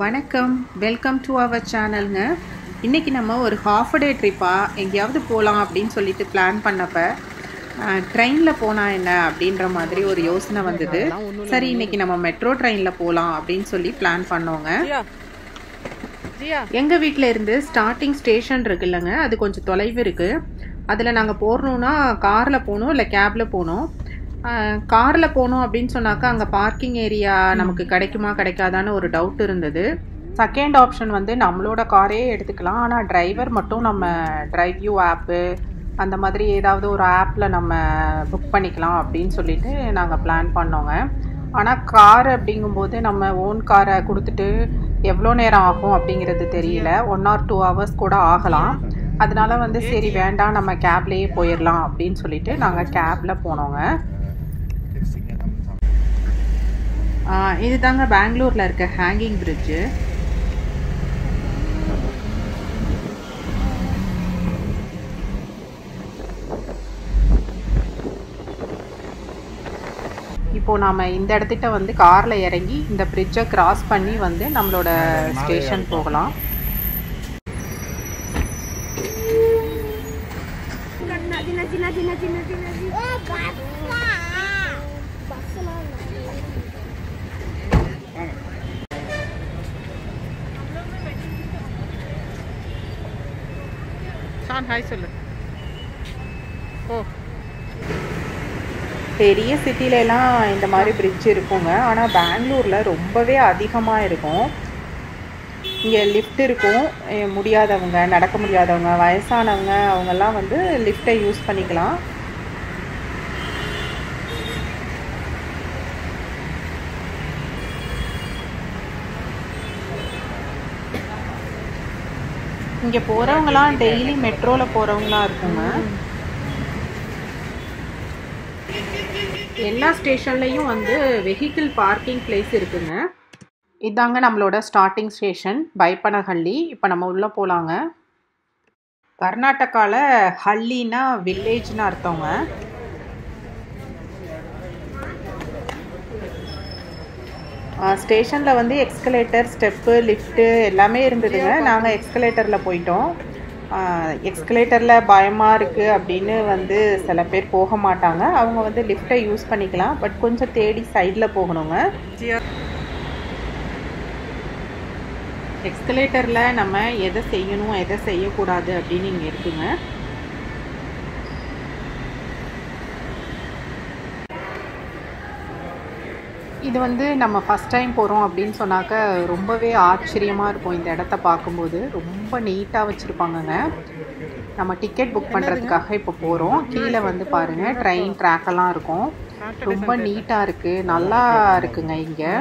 வணக்கம் welcome to our சேனலுங்க இன்றைக்கி நம்ம ஒரு ஹாஃப் டே ட்ரிப்பாக எங்கேயாவது போகலாம் அப்படின்னு சொல்லிட்டு பிளான் பண்ணப்ப ட்ரெயினில் போனால் என்ன அப்படின்ற மாதிரி ஒரு யோசனை வந்தது சரி இன்னைக்கு நம்ம மெட்ரோ ட்ரெயினில் போகலாம் அப்படின்னு சொல்லி பிளான் பண்ணோங்க ஜியா ஜியா எங்கள் வீட்டில் இருந்து ஸ்டார்டிங் ஸ்டேஷன் இருக்கு இல்லைங்க அது கொஞ்சம் தொலைவு இருக்குது அதில் நாங்கள் போகணுன்னா காரில் போகணும் இல்லை கேபில் போகணும் காரில் போகணும் அப்படின்னு சொன்னாக்கா அங்கே பார்க்கிங் ஏரியா நமக்கு கிடைக்குமா கிடைக்காதான்னு ஒரு டவுட் இருந்தது செகண்ட் ஆப்ஷன் வந்து நம்மளோட காரே எடுத்துக்கலாம் ஆனால் டிரைவர் மட்டும் நம்ம டிரைவ் யூ ஆப்பு அந்த மாதிரி ஏதாவது ஒரு ஆப்பில் நம்ம புக் பண்ணிக்கலாம் அப்படின்னு சொல்லிட்டு நாங்கள் பிளான் பண்ணோங்க ஆனால் கார் அப்படிங்கும்போது நம்ம ஓன் காரை கொடுத்துட்டு எவ்வளோ நேரம் ஆகும் அப்படிங்கிறது தெரியல ஒன் ஆர் டூ ஹவர்ஸ் கூட ஆகலாம் அதனால வந்து சரி வேண்டாம் நம்ம கேப்லேயே போயிடலாம் அப்படின்னு சொல்லிட்டு நாங்கள் கேபில் போனோங்க ஆ, இதுதாங்க பெங்களூரில் இருக்க ஹேங்கிங் பிரிட்ஜு இப்போ நாம இந்த இடத்துக்கிட்ட வந்து கார்ல இறங்கி இந்த பிரிட்ஜை கிராஸ் பண்ணி வந்து நம்மளோட ஸ்டேஷன் போகலாம் Nadi, nadi, nadi, nadi, nadi, nadi. Oh, basta! Basta na. Shaan hi சொல்லு ஓ பெரிய சிட்டிலலாம் இந்த மாதிரி பிரிட்ஜ் இருக்குங்க ஆனால் பெங்களூரில் ரொம்பவே அதிகமாக இருக்கும் இங்கே லிஃப்ட் இருக்கும் அஹ் முடியாதவங்க நடக்க முடியாதவங்க வயசானவங்க அவங்கெல்லாம் வந்து லிஃப்ட்டை யூஸ் பண்ணிக்கலாம் இங்கே போகிறவங்களாம் டெய்லி மெட்ரோவில் போகிறவங்களா இருக்குங்க எல்லா ஸ்டேஷன்லேயும் வந்து வெஹிக்கிள் பார்க்கிங் பிளேஸ் இருக்குங்க இதாங்க நம்மளோட ஸ்டார்டிங் ஸ்டேஷன் பைப்பனஹள்ளி இப்போ நம்ம உள்ளே போகலாங்க கர்நாடகாவில் ஹல்லினா வில்லேஜ்னு அர்த்தங்க ஸ்டேஷனில் வந்து எக்ஸ்கலேட்டர் ஸ்டெப்பு லிஃப்ட்டு எல்லாமே இருந்ததுங்க நாங்கள் எக்ஸ்கலேட்டரில் போயிட்டோம் எக்ஸ்கலேட்டரில் பயமாக இருக்குது அப்படின்னு வந்து சில பேர் போக மாட்டாங்க அவங்க வந்து லிஃப்ட்டை யூஸ் பண்ணிக்கலாம் பட் கொஞ்சம் தேடி சைடில் போகணுங்க ஜியா எக்ஸ்கலேட்டரில் நம்ம எதை செய்யணும் எதை செய்யக்கூடாது அப்படின்னு இங்கே இருக்குங்க இது வந்து நம்ம ஃபஸ்ட் டைம் போகிறோம் அப்படின்னு சொன்னாக்க ரொம்பவே ஆச்சரியமாக இருக்கும் இந்த இடத்த பார்க்கும்போது ரொம்ப நீட்டாக வச்சுருப்பாங்கங்க நம்ம டிக்கெட் புக் பண்ணுறதுக்காக இப்போ போகிறோம் கீழே வந்து பாருங்கள் ட்ரெயின் ட்ராக்கெல்லாம் இருக்கும் ரொம்ப நீட்டாக இருக்குது நல்லா இருக்குங்க இங்கே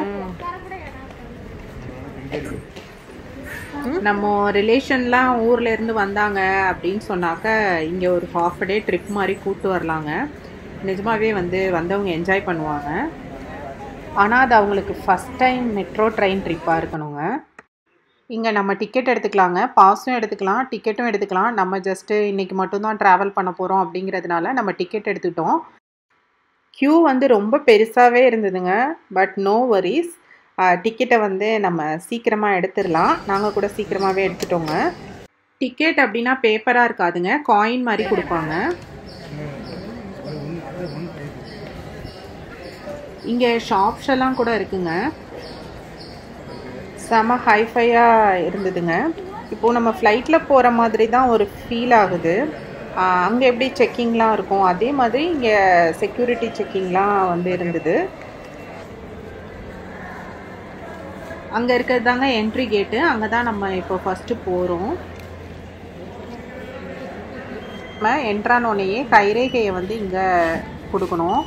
நம்ம ரிலேஷன்லாம் ஊர்ல இருந்து வந்தாங்க அப்படின்னு சொன்னாக்க இங்கே ஒரு ஹாஃப் டே ட்ரிப் மாதிரி கூட்டு வரலாங்க நிஜமாவே வந்து வந்தவங்க என்ஜாய் பண்ணுவாங்க ஆனால் அது அவங்களுக்கு ஃபஸ்ட் டைம் மெட்ரோ ட்ரெயின் ட்ரிப்பாக இருக்கணுங்க இங்கே நம்ம டிக்கெட் எடுத்துக்கலாங்க பாஸும் எடுத்துக்கலாம் டிக்கெட்டும் எடுத்துக்கலாம் நம்ம ஜஸ்ட்டு இன்றைக்கி மட்டும்தான் ட்ராவல் பண்ண போகிறோம் அப்படிங்கிறதுனால நம்ம டிக்கெட் எடுத்துக்கிட்டோம் க்யூ வந்து ரொம்ப பெருசாகவே இருந்ததுங்க பட் நோ வரிஸ் டிக்கெட்டை வந்து நம்ம சீக்கிரமாக எடுத்துடலாம் நாங்கள் கூட சீக்கிரமாகவே எடுத்துட்டோங்க டிக்கெட் அப்படின்னா பேப்பராக இருக்காதுங்க காயின் மாதிரி கொடுப்பாங்க இங்கே ஷாப்ஸ் எல்லாம் கூட இருக்குங்க செம ஹைஃபையாக இருந்ததுங்க இப்போது நம்ம ஃப்ளைட்டில் போகிற மாதிரி தான் ஒரு ஃபீல் ஆகுது அங்கே எப்படி செக்கிங்லாம் இருக்கும் அதே மாதிரி இங்கே செக்யூரிட்டி செக்கிங்லாம் வந்து இருந்தது அங்கே இருக்கிறது தாங்க என்ட்ரி கேட்டு அங்கே தான் நம்ம இப்போ ஃபஸ்ட்டு போகிறோம் நம்ம என்ட்ரானோடனேயே கைரேகையை வந்து இங்கே கொடுக்கணும்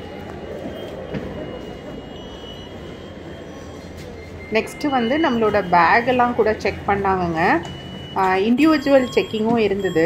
நெக்ஸ்ட்டு வந்து நம்மளோட பேக் எல்லாம் கூட செக் பண்ணாங்கங்க இண்டிவிஜுவல் செக்கிங்கும் இருந்தது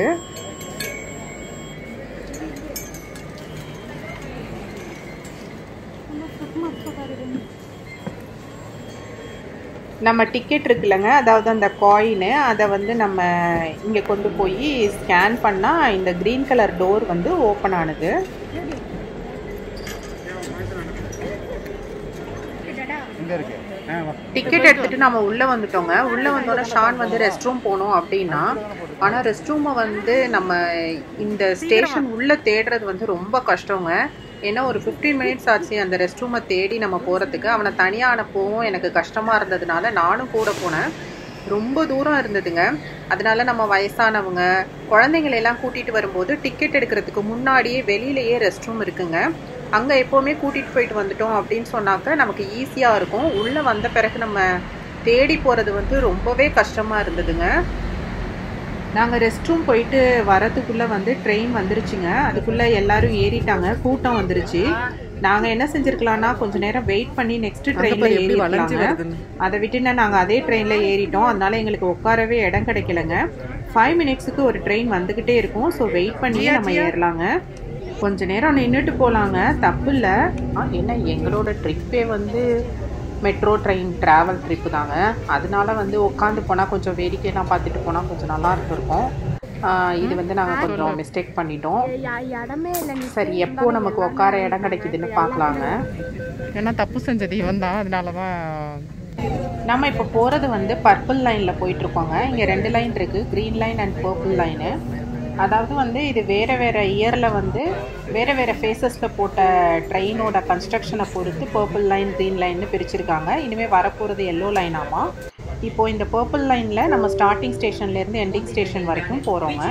நம்ம டிக்கெட் இருக்குல்லங்க அதாவது அந்த காயினு அதை வந்து நம்ம இங்கே கொண்டு போய் ஸ்கேன் பண்ணால் இந்த க்ரீன் கலர் டோர் வந்து ஓப்பன் ஆனது Dada. அங்கே இருக்கு ஆ வா டிக்கெட் எடுத்துட்டு நம்ம உள்ள வந்துட்டோங்க உள்ள வந்தோடனே ஷான் வந்து ரெஸ்ட் ரூம் போகணும் அப்படின்னா ஆனா ரெஸ்ட் ரூமை வந்து நம்ம இந்த ஸ்டேஷன் உள்ள தேடுறது வந்து ரொம்ப கஷ்டங்க ஏன்னா ஒரு 15 மினிட்ஸ் ஆச்சு அந்த ரெஸ்ட் ரூமை தேடி நம்ம போறதுக்கு அவனை தனியா அனுப்பவும் எனக்கு கஷ்டமா இருந்ததுனால நானும் கூட போனேன் ரொம்ப தூரம் இருந்ததுங்க அதனால நம்ம வயசானவங்க குழந்தைங்களை எல்லாம் கூட்டிட்டு வரும்போது டிக்கெட் எடுக்கிறதுக்கு முன்னாடியே வெளியிலேயே ரெஸ்ட் ரூம் இருக்குங்க அங்க எப்பவுமே கூட்டிட்டு போயிட்டு வந்துட்டோம் அப்படின்னு சொன்னாக்க நமக்கு ஈஸியா இருக்கும் உள்ள வந்த பிறகு நம்ம தேடி போறது வந்து ரொம்பவே கஷ்டமா இருந்ததுங்க நாங்க ரெஸ்ட் ரூம் போயிட்டு வரதுக்குள்ள வந்து ட்ரெயின் வந்துருச்சுங்க அதுக்குள்ள எல்லாரும் ஏறிட்டாங்க கூட்டம் வந்துருச்சு நாங்க என்ன செஞ்சிருக்கலாம்னா கொஞ்ச நேரம் வெயிட் பண்ணி நெக்ஸ்ட் ட்ரெயின்ல பாரு எப்படி வளைஞ்சு ஏறிக்கலாங்க வருதுன்னு. அதை விட்டுன்னு நாங்க அதே ட்ரெயின்ல ஏறிட்டோம் அதனால எங்களுக்கு உட்காரவே இடம் கிடைக்கலங்க ஃபைவ் மினிட்ஸுக்கு ஒரு ட்ரெயின் வந்துகிட்டே இருக்கும் ஸோ வெயிட் பண்ணி நம்ம ஏறலாங்க கொஞ்ச நேரம் நின்றுட்டு போலாங்க தப்பு இல்லை என்ன எங்களோட ட்ரிப்பே வந்து மெட்ரோ ட்ரெயின் ட்ராவல் ட்ரிப்பு தாங்க அதனால வந்து உட்காந்து போனால் கொஞ்சம் வேடிக்கையெல்லாம் பார்த்துட்டு போனால் கொஞ்சம் நல்லா இருந்திருக்கும் ஆஹ் இது வந்து நாங்கள் கொஞ்சம் மிஸ்டேக் பண்ணிட்டோம் யா- இடமே இல்லை நீ சரி எப்போ நமக்கு உட்கார இடம் கிடைக்குதுன்னு பார்க்கலாங்க ஏன்னா தப்பு செஞ்சது இவன் தான் அதனால தான் நம்ம இப்போ போகிறது வந்து பர்பிள் லைனில் போயிட்டுருக்கோங்க இங்கே ரெண்டு லைன் இருக்குது green line and purple line அதாவது வந்து இது வேறு வேறு இயரில் வந்து வேறு வேறு ஃபேஸஸில் போட்ட ட்ரெயினோட கன்ஸ்ட்ரக்ஷனை பொறுத்து பர்பிள் லைன் க்ரீன் லைன்னு பிரிச்சிருக்காங்க இனிமேல் வரப்போகிறது எல்லோ லைனாமா இப்போ இந்த பர்பிள் லைனில் நம்ம ஸ்டார்டிங் ஸ்டேஷன்லேருந்து எண்டிங் ஸ்டேஷன் வரைக்கும் போகிறோங்க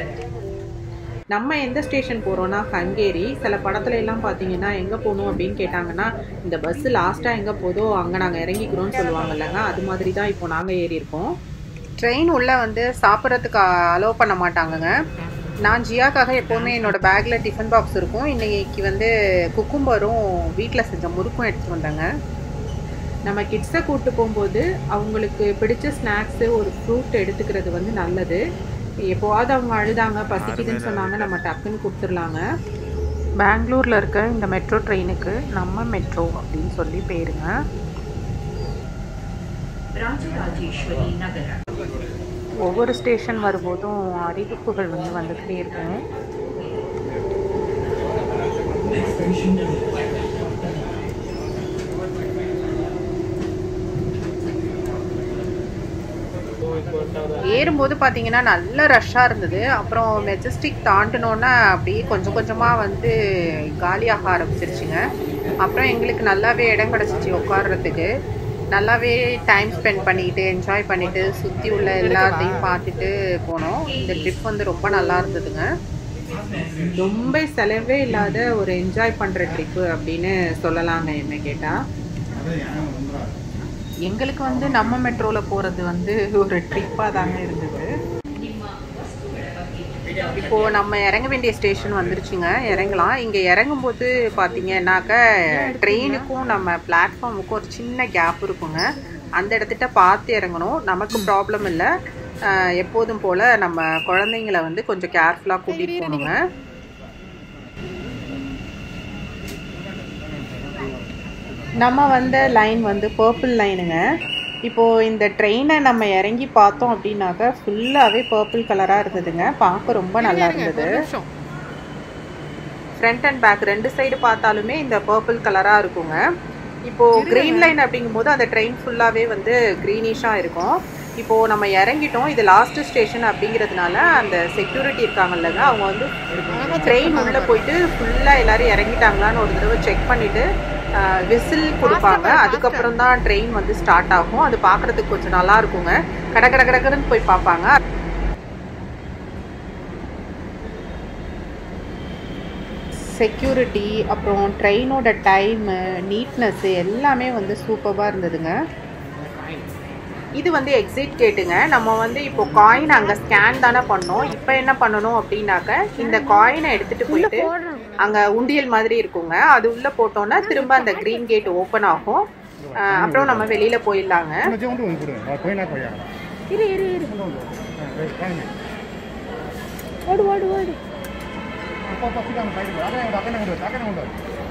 நம்ம எந்த ஸ்டேஷன் போகிறோம்னா ஹங்கேரி சில படத்துல எல்லாம் பார்த்தீங்கன்னா எங்கே போகணும் அப்படின்னு கேட்டாங்கன்னா இந்த பஸ் லாஸ்ட்டாக எங்கே போதோ அங்கே நாங்கள் இறங்கிக்கிறோம்னு சொல்லுவாங்க இல்லைங்க அது மாதிரி தான் இப்போ நாங்கள் ஏறி இருக்கோம் ட்ரெயின் உள்ளே வந்து சாப்பிட்றதுக்கு அலோவ் பண்ண மாட்டாங்கங்க நான் ஜியாக்காக எப்போவுமே என்னோட பேக்கில் டிஃபன் பாக்ஸ் இருக்கும் இன்னைக்கு வந்து குக்கும்பரும் வீட்டில் செஞ்ச முறுக்கும் எடுத்துட்டு வந்தேங்க நம்ம கிட்ஸை கூப்பிட்டு போகும்போது அவங்களுக்கு பிடிச்ச ஸ்நாக்ஸு ஒரு ஃப்ரூட் எடுத்துக்கிறது வந்து நல்லது எப்போவாவது அவங்க அழுதாங்க பசிக்குதுன்னு சொன்னாங்க நம்ம டக்குன்னு கொடுத்துர்லாங்க பெங்களூரில் இருக்க இந்த மெட்ரோ ட்ரெயினுக்கு நம்ம மெட்ரோ அப்படின்னு சொல்லி பேருங்க ஒவ்வொரு ஸ்டேஷன் வரும்போதும் அறிவிப்புகள் வந்து வந்துக்கிட்டே இருக்கும் ஏறும்போது பார்த்தீங்கன்னா நல்ல ரஷ்ஷாக இருந்தது அப்புறம் மெஜஸ்டிக் தாண்டினோன்னே அப்படியே கொஞ்சம் கொஞ்சமாக வந்து காலியாக ஆரம்பிச்சிருச்சுங்க அப்புறம் எங்களுக்கு நல்லாவே இடம் கிடச்சிச்சு உட்கார்றதுக்கு நல்லாவே டைம் ஸ்பெண்ட் பண்ணிக்கிட்டு என்ஜாய் பண்ணிட்டு சுற்றி உள்ள எல்லாத்தையும் பார்த்துட்டு போனோம் இந்த ட்ரிப் வந்து ரொம்ப நல்லா இருந்ததுங்க ரொம்ப செலவே இல்லாத ஒரு என்ஜாய் பண்ணுற ட்ரிப்பு அப்படின்னு சொல்லலாங்க என்ன கேட்டால் எங்களுக்கு வந்து நம்ம மெட்ரோவில் போகிறது வந்து ஒரு ட்ரிப்பாக தாங்க இருந்தது இப்போ நம்ம இறங்க வேண்டிய ஸ்டேஷன் வந்துருச்சுங்க இறங்கலாம் இங்கே இறங்கும்போது பார்த்தீங்கன்னாக்க ட்ரெயினுக்கும் நம்ம பிளாட்ஃபார்முக்கும் ஒரு சின்ன கேப் இருக்குங்க அந்த இடத்துட்ட பார்த்து இறங்கணும் நமக்கு ப்ராப்ளம் இல்லை ஆஹ் எப்போதும் போல் நம்ம குழந்தைங்கள வந்து கொஞ்சம் கேர்ஃபுல்லாக கூட்டிகிட்டு போகணுங்க நம்ம வந்த லைன் வந்து பர்பிள் லைனுங்க இப்போ இந்த ட்ரெயினை நம்ம இறங்கி பார்த்தோம் அப்படின்னாக்க ஃபுல்லாகவே பர்பிள் கலராக இருந்ததுங்க பார்க்க ரொம்ப நல்லா இருந்தது ஒரு நிமிஷம் ஃப்ரண்ட் அண்ட் பேக் ரெண்டு சைடு பார்த்தாலுமே இந்த பர்பிள் கலராக இருக்குங்க இப்போ கிரீன் லைன் அப்படிங்கும்போது அந்த ட்ரெயின் ஃபுல்லாகவே வந்து க்ரீனிஷாக இருக்கும் இப்போ நம்ம இறங்கிட்டோம் இது லாஸ்ட் ஸ்டேஷன் அப்படிங்கிறதுனால அந்த செக்யூரிட்டி இருக்காங்கல்லங்க அவங்க வந்து ட்ரெயின் உள்ள போயிட்டு ஃபுல்லாக எல்லாரும் இறங்கிட்டாங்களான்னு ஒரு தடவை செக் பண்ணிட்டு விசில் கொடுப்பாங்க அதுக்கப்புறம் தான் ட்ரெயின் வந்து ஸ்டார்ட் ஆகும் அது பார்க்கறதுக்கு கொஞ்சம் நல்லா இருக்குங்க கட கட கடகடன்னு போய் பார்ப்பாங்க செக்யூரிட்டி அப்புறம் ட்ரெயினோட டைமு நீட்னஸ்ஸு எல்லாமே வந்து சூப்பராக இருந்ததுங்க இது வந்து எக்ஸிட் கேட்டுங்க நம்ம வந்து இப்போ காயின் அங்கே ஸ்கேன் தானே பண்ணோம் இப்போ என்ன பண்ணணும் அப்படின்னாக்க இந்த காயினை எடுத்துட்டு போயிட்டு அங்கே உண்டியல் மாதிரி இருக்குங்க அது உள்ளே போட்டோன்னா திரும்ப அந்த க்ரீன் கேட் ஓப்பன் ஆகும் அஹ் அப்புறம் நம்ம வெளியில போயிடலாங்க கொஞ்சம் கொண்டு வந்து கொடு அவ போய் நான் கொய்யா இரு இரு இரு கொண்டு வந்து ஆ, ரைட், வாங்க. ஓடு ஓடு ஓடு அப்பா அப்பா சீக்கிரம் சைடு போ. அக்கா அக்கா கொண்டு வா, அக்கா கொண்டு வா.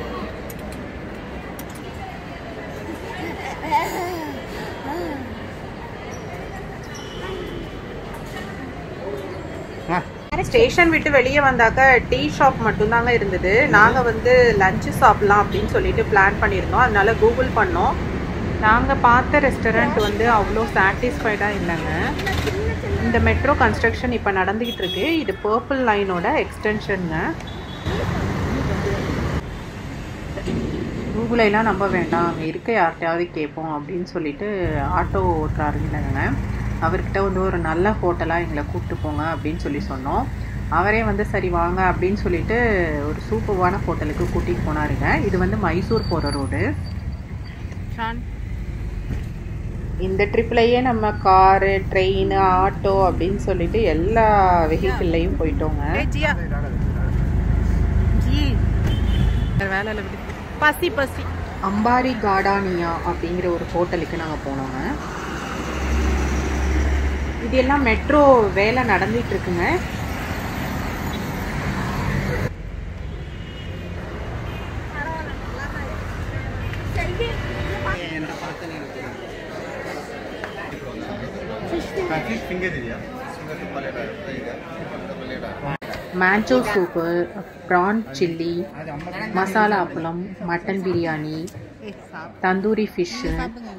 ஆ ஸ்டேஷன் விட்டு வெளியே வந்தாக்க டீ ஷாப் மட்டும்தாங்க இருந்தது நாங்கள் வந்து லஞ்சு சாப்பிடலாம் அப்படின்னு சொல்லிட்டு பிளான் பண்ணியிருந்தோம் அதனால கூகுள் பண்ணோம் நாங்கள் பார்த்த ரெஸ்டாரண்ட் வந்து அவ்வளோ சாட்டிஸ்ஃபைடாக இல்லைங்க இந்த மெட்ரோ கன்ஸ்ட்ரக்ஷன் இப்போ நடந்துக்கிட்டு இருக்கு இது பர்பிள் லைனோட எக்ஸ்டென்ஷனுங்க கூகுளைலாம் நம்ப வேண்டாம் அங்கே இருக்க யார்கிட்டயாவது கேட்போம் அப்படின்னு சொல்லிட்டு ஆட்டோ ஓட்டுறாருங்க அவர்கிட்ட வந்து ஒரு நல்ல ஹோட்டலாக எங்களை கூப்பிட்டு போங்க அப்படின்னு சொல்லி சொன்னோம் அவரே வந்து சரி வாங்க அப்படின்னு சொல்லிட்டு ஒரு சூப்பர்வான ஹோட்டலுக்கு கூட்டிகிட்டு போனாருங்க இது வந்து மைசூர் போகிற ரோடு ஷான் இந்த ட்ரிப்லையே நம்ம காரு ட்ரெயின் ஆட்டோ அப்படின்னு சொல்லிட்டு எல்லா வெஹிக்கிள்லையும் போயிட்டோங்க ஜியா ஜி வேலையில் விடு பசி பசி அம்பாரி கார்டானியா அப்படிங்கிற ஒரு ஹோட்டலுக்கு நாங்கள் போனோங்க இது எல்லாம் மெட்ரோ வேலை நடந்துட்டு இருக்குங்க ಫಿಶ್ ಫಿಂಗರ್ ಇದೆಯಾ manchow soup prawn chilli masala அப்பளம் mutton biryani tandoori fish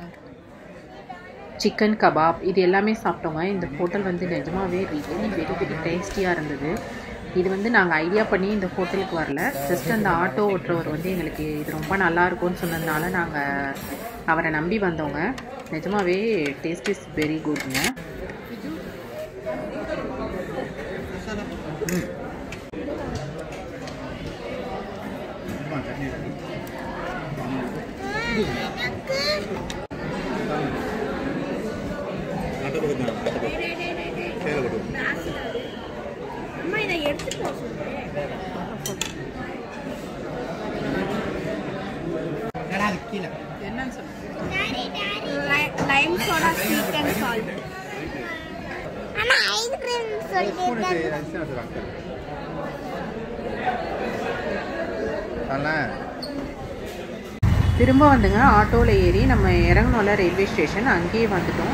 chicken kebab இது எல்லாமே சாப்பிட்டோங்க இந்த ஹோட்டல் வந்து நிஜமாவே ரியலி வெரி வெரி டேஸ்டியாக இருந்தது இது வந்து நாங்கள் ஐடியா பண்ணி இந்த ஹோட்டலுக்கு வரல ஜஸ்ட் அந்த ஆட்டோ ஓட்டுறவர் வந்து எங்களுக்கு இது ரொம்ப நல்லா இருக்கும்னு சொன்னதுனால நாங்கள் அவரை நம்பி வந்தோங்க நிஜமாவே டேஸ்ட் இஸ் வெரி குட்ங்க அம்மா இதை எடுத்துட்டு வர சொல்லு. என்னன்னு சொல்லு Li- lime soda, sweet and salt. அம்மா ஐஸ்கிரீம் சொல்லிட்டு ಅಲ್ಲ திரும்ப வந்துங்க ஆட்டோவில் ஏறி நம்ம இறங்கணும்ல ரயில்வே ஸ்டேஷன் அங்கேயே வந்துட்டோம்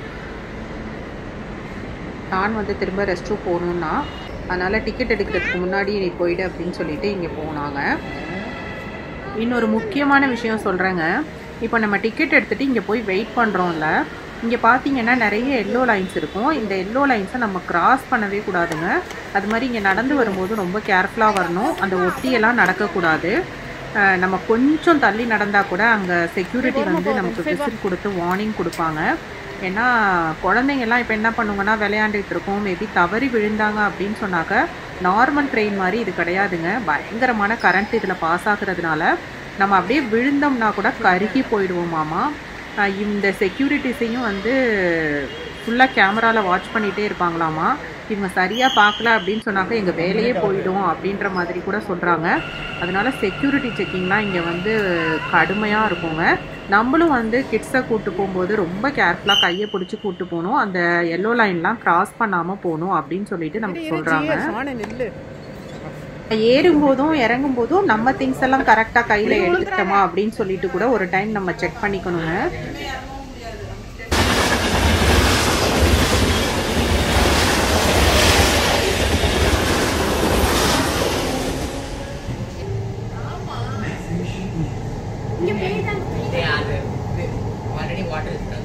நான் வந்து திரும்ப ரெஸ்ட் ரூம் போகணுன்னா அதனால் டிக்கெட் எடுக்கிறதுக்கு முன்னாடி நீ போயிடு அப்படின்னு சொல்லிட்டு இங்கே போனாங்க இன்னொரு முக்கியமான விஷயம் சொல்கிறேங்க இப்போ நம்ம டிக்கெட் எடுத்துகிட்டு இங்கே போய் வெயிட் பண்ணுறோம்ல இங்கே பார்த்தீங்கன்னா நிறைய எல்லோ லைன்ஸ் இருக்கும் இந்த எல்லோ லைன்ஸை நம்ம கிராஸ் பண்ணவே கூடாதுங்க அது மாதிரி இங்கே நடந்து வரும்போது ரொம்ப கேர்ஃபுல்லாக வரணும் அந்த ஒட்டியெல்லாம் நடக்கக்கூடாது அஹ் நம்ம கொஞ்சம் தள்ளி நடந்தால் கூட அங்கே செக்யூரிட்டி வந்து நமக்கு விசில் கொடுத்து வார்னிங் கொடுப்பாங்க ஏன்னா குழந்தைங்கெல்லாம் இப்போ என்ன பண்ணுங்கன்னா விளையாண்டுட்டு இருக்கோம் மேபி தவறி விழுந்தாங்க அப்படின்னு சொன்னாக்க நார்மல் ட்ரெயின் மாதிரி இது கிடையாதுங்க பயங்கரமான கரண்ட் இதில் பாஸ் ஆகுறதுனால நம்ம அப்படியே விழுந்தோம்னா கூட கருகி போயிடுவோமாமா அஹ் இந்த செக்யூரிட்டிஸையும் வந்து ஃபுல்லாக கேமராவில் வாட்ச் பண்ணிகிட்டே இருப்பாங்களாமா இவங்க சரியாக பார்க்கல அப்படின்னு சொன்னாக்க எங்கள் வேலையே போயிடும் அப்படின்ற மாதிரி கூட சொல்கிறாங்க அதனால செக்யூரிட்டி செக்கிங்லாம் இங்கே வந்து கடுமையாக இருக்குங்க நம்மளும் வந்து கிட்ஸை கூட்டு போகும்போது ரொம்ப கேர்ஃபுல்லாக கையை பிடிச்சி கூட்டு போகணும் அந்த எல்லோ லைன்லாம் கிராஸ் பண்ணாமல் போகணும் அப்படின்னு சொல்லிட்டு நமக்கு சொல்கிறாங்க ஷானு நில்லு ஏறும்போதும் இறங்கும் போதும் நம்ம திங்ஸ் எல்லாம் கரெக்டாக கையில் எடுத்துக்கிட்டோமா அப்படின்னு சொல்லிட்டு கூட ஒரு டைம் நம்ம செக் பண்ணிக்கணுங்க இங்க போய் தான் ஆல்ரெடி வாட்டர் இருக்கு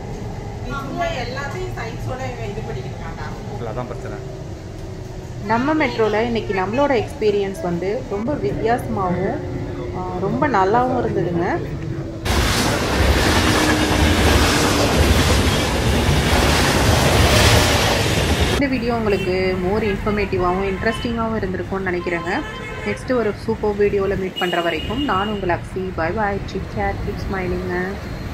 அதான் பிரச்சனை நம்ம மெட்ரோவில் இன்னைக்கு நம்மளோட எக்ஸ்பீரியன்ஸ் வந்து ரொம்ப வித்தியாசமாகவும் ஆ, ரொம்ப நல்லாவும் இருந்ததுங்க இந்த வீடியோ உங்களுக்கு மோர் இன்ஃபர்மேட்டிவாகவும் இன்ட்ரெஸ்டிங்காகவும் இருந்திருக்கும்னு நினைக்கிறேங்க நெக்ஸ்ட் ஒரு சூப்பர் வீடியோவில் மீட் பண்ணுற வரைக்கும் நான் உங்கள் அக்ஸி பை பாய் சிக் கேர் கீப் ஸ்மைலிங்க